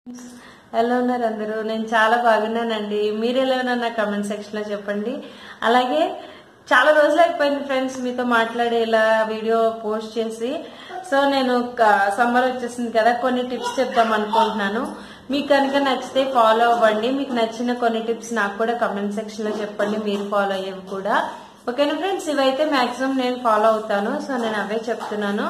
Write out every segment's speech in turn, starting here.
ఎలా ఉన్నారు అందరూ నేను చాలా బాగున్నానండి మీరు ఎలా ఉన్నారు నా కమెంట్ సెక్షన్ లో చెప్పండి అలాగే చాలా రోజులు అయిపోయింది ఫ్రెండ్స్ మీతో మాట్లాడి ఇలా వీడియో పోస్ట్ చేసి సో నేను సమ్మర్ వచ్చేసింది కదా కొన్ని టిప్స్ చెప్దాం అనుకుంటున్నాను మీకు కనుక నచ్చితే ఫాలో అవ్వండి మీకు నచ్చిన కొన్ని టిప్స్ నాకు కూడా కమెంట్ సెక్షన్ లో చెప్పండి మీరు ఫాలో అయ్యేవి కూడా ఓకేనా ఫ్రెండ్స్ ఇవైతే మాక్సిమం నేను ఫాలో అవుతాను సో నేను అవే చెప్తున్నాను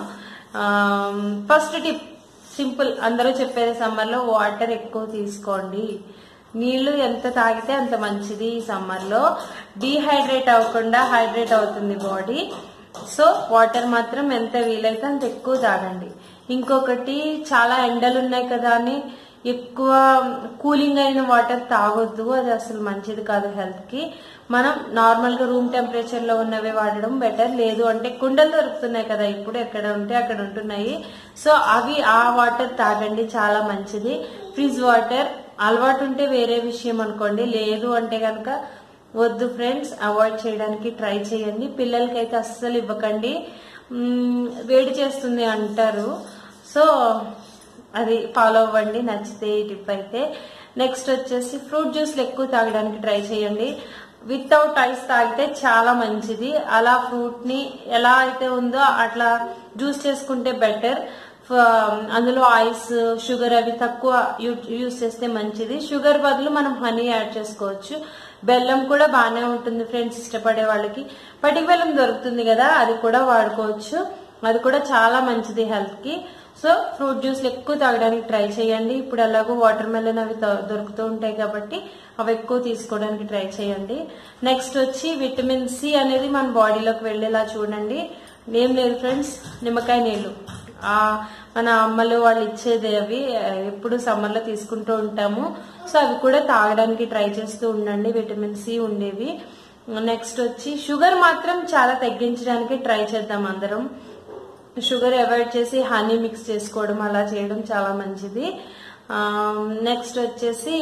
ఫస్ట్ టిప్ సింపుల్ అందరూ చెప్పేది సమ్మర్ లో వాటర్ ఎక్కువ తీసుకోండి నీళ్లు ఎంత తాగితే అంత మంచిది ఈ సమ్మర్ లో డీహైడ్రేట్ అవ్వకుండా హైడ్రేట్ అవుతుంది బాడీ సో వాటర్ మాత్రం ఎంత వీలైతే అంత ఎక్కువ తాగండి ఇంకొకటి చాలా ఎండలు ఉన్నాయి కదా అని ఎక్కువ కూలింగ్ అయిన వాటర్ తాగొద్దు అది అసలు మంచిది కాదు హెల్త్ కి మనం నార్మల్ గా రూమ్ టెంపరేచర్ లో ఉన్నవే వాడడం బెటర్ లేదు అంటే కుండలు దొరుకుతున్నాయి కదా ఇప్పుడు ఎక్కడ ఉంటే అక్కడ ఉంటున్నాయి సో అవి ఆ వాటర్ తాగండి చాలా మంచిది ఫ్రిజ్ వాటర్ అలవాటు ఉంటే వేరే విషయం అనుకోండి లేదు అంటే కనుక వద్దు ఫ్రెండ్స్ అవాయిడ్ చేయడానికి ట్రై చేయండి పిల్లలకైతే అస్సలు ఇవ్వకండి మ్మ్, వేడి చేస్తుంది అంటారు సో అది ఫాలో అవ్వండి నచ్చితే ఈ టిప్ అయితే నెక్స్ట్ వచ్చేసి ఫ్రూట్ జ్యూస్లు ఎక్కువ తాగడానికి ట్రై చేయండి వితౌట్ ఐస్ తాగితే చాలా మంచిది అలా ఫ్రూట్ ని ఎలా అయితే ఉందో అట్లా జ్యూస్ చేసుకుంటే బెటర్ అందులో ఐస్ షుగర్ అవి తక్కువ యూజ్ చేస్తే మంచిది షుగర్ బదులు మనం హనీ యాడ్ చేసుకోవచ్చు బెల్లం కూడా బాగానే ఉంటుంది ఫ్రెండ్స్ ఇష్టపడే వాళ్ళకి పటిక బెల్లం దొరుకుతుంది కదా అది కూడా వాడుకోవచ్చు అది కూడా చాలా మంచిది హెల్త్ కి సో ఫ్రూట్ జ్యూస్లు ఎక్కువ తాగడానికి ట్రై చేయండి ఇప్పుడు ఎలాగో వాటర్ మెలన్ అవి త- దొరుకుతూ ఉంటాయి కాబట్టి అవి ఎక్కువ తీసుకోవడానికి ట్రై చేయండి నెక్స్ట్ వచ్చి విటమిన్ సి అనేది మన బాడీలోకి వెళ్ళేలా చూడండి ఏం లేదు ఫ్రెండ్స్ నిమ్మకాయ నీళ్ళు ఆ మన అమ్మలు వాళ్ళు ఇచ్చేది అవి ఆ, ఎప్పుడు సమ్మర్ లో తీసుకుంటూ ఉంటాము సో అవి కూడా తాగడానికి ట్రై చేస్తూ ఉండండి విటమిన్ సి ఉండేవి నెక్స్ట్ వచ్చి షుగర్ మాత్రం చాలా తగ్గించడానికి ట్రై చేద్దాం అందరం షుగర్ అవాయిడ్ చేసి హనీ మిక్స్ చేసుకోవడం అలా చేయడం చాలా మంచిది నెక్స్ట్ వచ్చేసి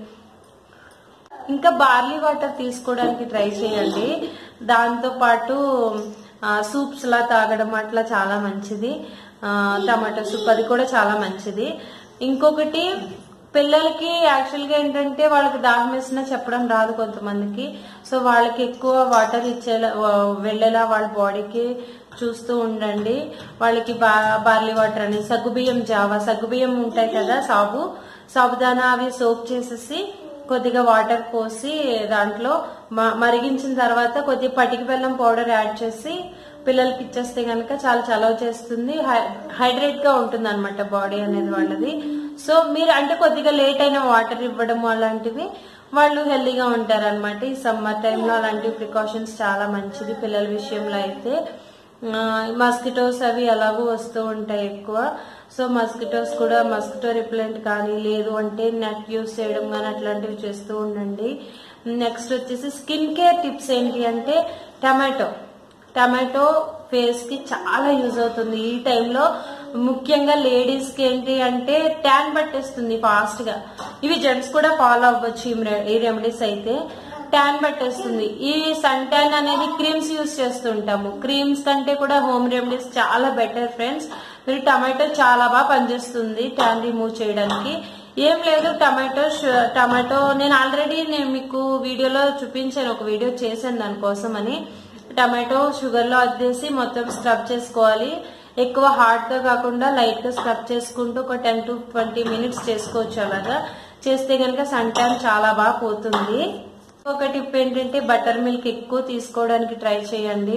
ఇంకా బార్లీ వాటర్ తీసుకోవడానికి ట్రై చేయండి దాంతో పాటు సూప్స్ లా తాగడం అట్లా చాలా మంచిది ఆ, టమాటా సూప్ అది కూడా చాలా మంచిది ఇంకొకటి పిల్లలకి యాక్చువల్ గా ఏంటంటే వాళ్ళకి దాహం వేసినా చెప్పడం రాదు కొంతమందికి సో వాళ్ళకి ఎక్కువ వాటర్ ఇచ్చేలా వా- వెళ్ళేలా వాళ్ళ బాడీకి చూస్తూ ఉండండి వాళ్ళకి బా బార్లీ వాటర్ అని సగ్గుబియ్యం జావా సగ్గుబియ్యం ఉంటాయి కదా సాబు సాబుదానా అవి సోప్ చేసేసి కొద్దిగా వాటర్ పోసి దాంట్లో మ- మరిగించిన తర్వాత కొద్దిగా పటికి బెల్లం పౌడర్ యాడ్ చేసి పిల్లలకి ఇచ్చేస్తే గనక చాలా చలవ చేస్తుంది హైడ్రేట్ గా ఉంటుంది అనమాట బాడీ అనేది వాళ్ళది సో మీరు అంటే కొద్దిగా లేట్ అయిన వాటర్ ఇవ్వడం అలాంటివి వాళ్ళు హెల్దీగా ఉంటారు అనమాట ఈ సమ్మర్ టైంలో అలాంటి ప్రికాషన్స్ చాలా మంచిది పిల్లల విషయంలో అయితే మస్కిటోస్ అవి ఎలాగో వస్తూ ఉంటాయి ఎక్కువ సో మస్కిటోస్ కూడా మస్కిటో రిప్లెంట్ కానీ లేదు అంటే నెట్ యూస్ చేయడం కానీ అట్లాంటివి చేస్తూ ఉండండి నెక్స్ట్ వచ్చేసి స్కిన్ కేర్ టిప్స్ ఏంటి అంటే టమాటో టమాటో ఫేస్ కి చాలా యూజ్ అవుతుంది ఈ టైంలో ముఖ్యంగా లేడీస్ కి ఏంటి అంటే ట్యాన్ పట్టేస్తుంది ఫాస్ట్ గా ఇవి జెంట్స్ కూడా ఫాలో అవ్వచ్చు ఈ రె- ఈ రెమెడీస్ అయితే ట్యాన్ పట్టేస్తుంది ఈ సన్ ట్యాన్ అనేది క్రీమ్స్ యూస్ చేస్తుంటాము క్రీమ్స్ కంటే కూడా హోమ్ రెమెడీస్ చాలా బెటర్ ఫ్రెండ్స్ మీరు టమాటో చాలా బాగా పనిచేస్తుంది ట్యాన్ రిమూవ్ చేయడానికి ఏం లేదు టమాటో ష- టమాటో నేను ఆల్రెడీ నేను మీకు వీడియోలో చూపించాను ఒక వీడియో చేశాను దానికోసం అని టమాటో షుగర్ లో అద్దేసి మొత్తం స్క్రబ్ చేసుకోవాలి ఎక్కువ హార్డ్ గా కాకుండా లైట్ గా స్క్రబ్ చేసుకుంటూ ఒక టెన్ టు ట్వంటీ మినిట్స్ చేసుకోవచ్చు అలాగా చేస్తే కనుక సన్ ట్యాన్ చాలా బాగా పోతుంది ఒక టిప్ ఏంటంటే బటర్ మిల్క్ ఎక్కువ తీసుకోవడానికి ట్రై చేయండి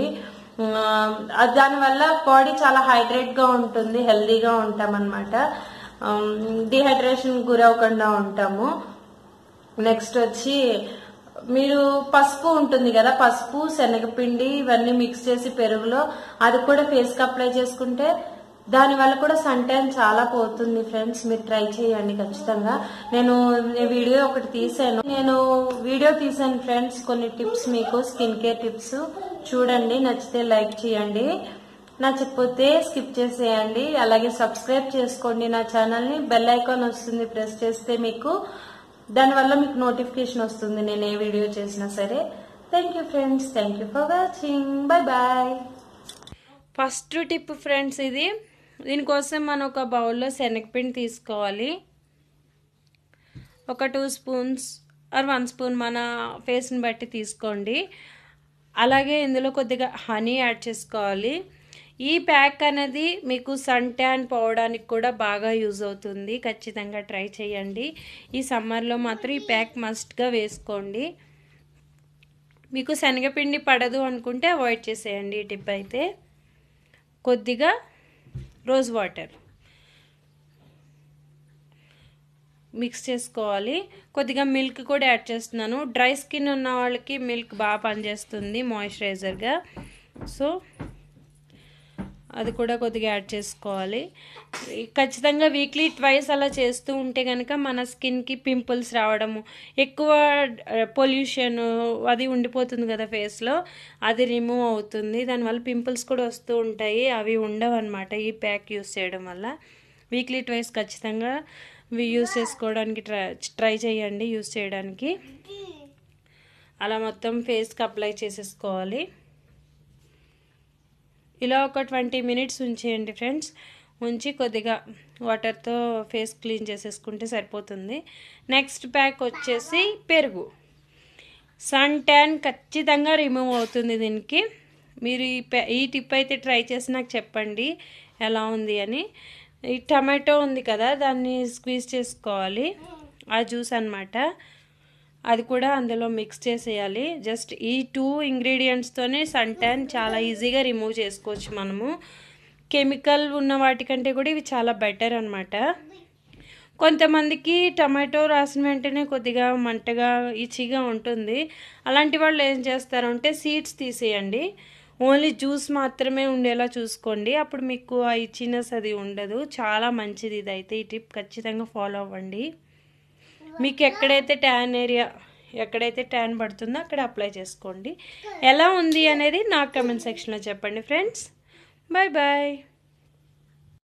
ఆ, దానివల్ల బాడీ చాలా హైడ్రేట్ గా ఉంటుంది హెల్దీగా ఉంటాం అనమాట డిహైడ్రేషన్ గురవకుండా ఉంటాము నెక్స్ట్ వచ్చి మీరు పసుపు ఉంటుంది కదా పసుపు శనగపిండి ఇవన్నీ మిక్స్ చేసి పెరుగులో అది కూడా ఫేస్ కి అప్లై చేసుకుంటే దాని వల్ల కూడా సన్ ట్యాన్ చాలా పోతుంది ఫ్రెండ్స్ మీరు ట్రై చేయండి ఖచ్చితంగా నేను ఈ వీడియో ఒకటి తీసాను నేను వీడియో తీసాను ఫ్రెండ్స్ కొన్ని టిప్స్ మీకు స్కిన్ కేర్ టిప్స్ చూడండి నచ్చితే లైక్ చేయండి నచ్చకపోతే స్కిప్ చేసేయండి అలాగే సబ్స్క్రైబ్ చేసుకోండి నా ఛానల్ ని బెల్ ఐకాన్ వస్తుంది ప్రెస్ చేస్తే మీకు దానివల్ల మీకు నోటిఫికేషన్ వస్తుంది నేను ఏ వీడియో చేసినా సరే thank you friends thank you for watching bye bye first tip friends ఇది దీనికోసం మనం ఒక బౌల్లో శనగపిండి తీసుకోవాలి ఒక two spoons or one spoon మన ఫేస్ని బట్టి తీసుకోండి అలాగే ఇందులో కొద్దిగా హనీ యాడ్ చేసుకోవాలి ఈ ప్యాక్ అనేది మీకు సన్ ట్యాన్ పోవడానికి కూడా బాగా యూజ్ అవుతుంది ఖచ్చితంగా ట్రై చేయండి ఈ సమ్మర్లో మాత్రం ఈ ప్యాక్ మస్ట్గా వేసుకోండి మీకు శనగపిండి పడదు అనుకుంటే అవాయిడ్ చేసేయండి ఈ టిప్ అయితే కొద్దిగా రోజ్ వాటర్ మిక్స్ చేసుకోవాలి కొద్దిగా మిల్క్ కూడా యాడ్ చేస్తున్నాను డ్రై స్కిన్ ఉన్న వాళ్ళకి మిల్క్ బాగా పనిచేస్తుంది మాయిశ్చరైజర్గా సో అది కూడా కొద్దిగా యాడ్ చేసుకోవాలి ఖచ్చితంగా వీక్లీ ట్వైస్ అలా చేస్తూ ఉంటే కనుక మన స్కిన్కి పింపుల్స్ రావడము ఎక్కువ పొల్యూషన్ అది ఉండిపోతుంది కదా ఫేస్లో అది రిమూవ్ అవుతుంది దానివల్ల పింపుల్స్ కూడా వస్తూ ఉంటాయి అవి ఉండవు అనమాట ఈ ప్యాక్ యూస్ చేయడం వల్ల వీక్లీ ట్వైస్ ఖచ్చితంగా యూస్ చేసుకోవడానికి ట్రై ట్రై చేయండి యూస్ చేయడానికి అలా మొత్తం ఫేస్కి అప్లై చేసేసుకోవాలి ఇలా ఒక ట్వంటీ మినిట్స్ ఉంచేయండి ఫ్రెండ్స్ ఉంచి కొద్దిగా వాటర్తో ఫేస్ క్లీన్ చేసేసుకుంటే సరిపోతుంది నెక్స్ట్ ప్యాక్ వచ్చేసి పెరుగు సన్ ట్యాన్ ఖచ్చితంగా రిమూవ్ అవుతుంది దీనికి మీరు ఈ ఈ టిప్ అయితే ట్రై చేసి నాకు చెప్పండి ఎలా ఉంది అని ఈ టమాటో ఉంది కదా దాన్ని స్క్వీజ్ చేసుకోవాలి ఆ జ్యూస్ అనమాట అది కూడా అందులో మిక్స్ చేసేయాలి జస్ట్ ఈ టూ ఇంగ్రీడియంట్స్తోనే సన్ ట్యాన్ చాలా ఈజీగా రిమూవ్ చేసుకోవచ్చు మనము కెమికల్ ఉన్న వాటికంటే కూడా ఇవి చాలా బెటర్ అనమాట కొంతమందికి టమాటో రాసిన వెంటనే కొద్దిగా మంటగా ఇచిగా ఉంటుంది అలాంటి వాళ్ళు ఏం చేస్తారంటే సీడ్స్ తీసేయండి ఓన్లీ జ్యూస్ మాత్రమే ఉండేలా చూసుకోండి అప్పుడు మీకు ఆ ఇచ్చినెస్ అది ఉండదు చాలా మంచిది ఇదైతే ఈ టిప్ ఖచ్చితంగా ఫాలో అవ్వండి మీకు ఎక్కడైతే ట్యాన్ ఏరియా ఎక్కడైతే ట్యాన్ పడుతుందో అక్కడ అప్లై చేసుకోండి ఎలా ఉంది అనేది నాకు కమెంట్ సెక్షన్లో చెప్పండి ఫ్రెండ్స్ బాయ్ బాయ్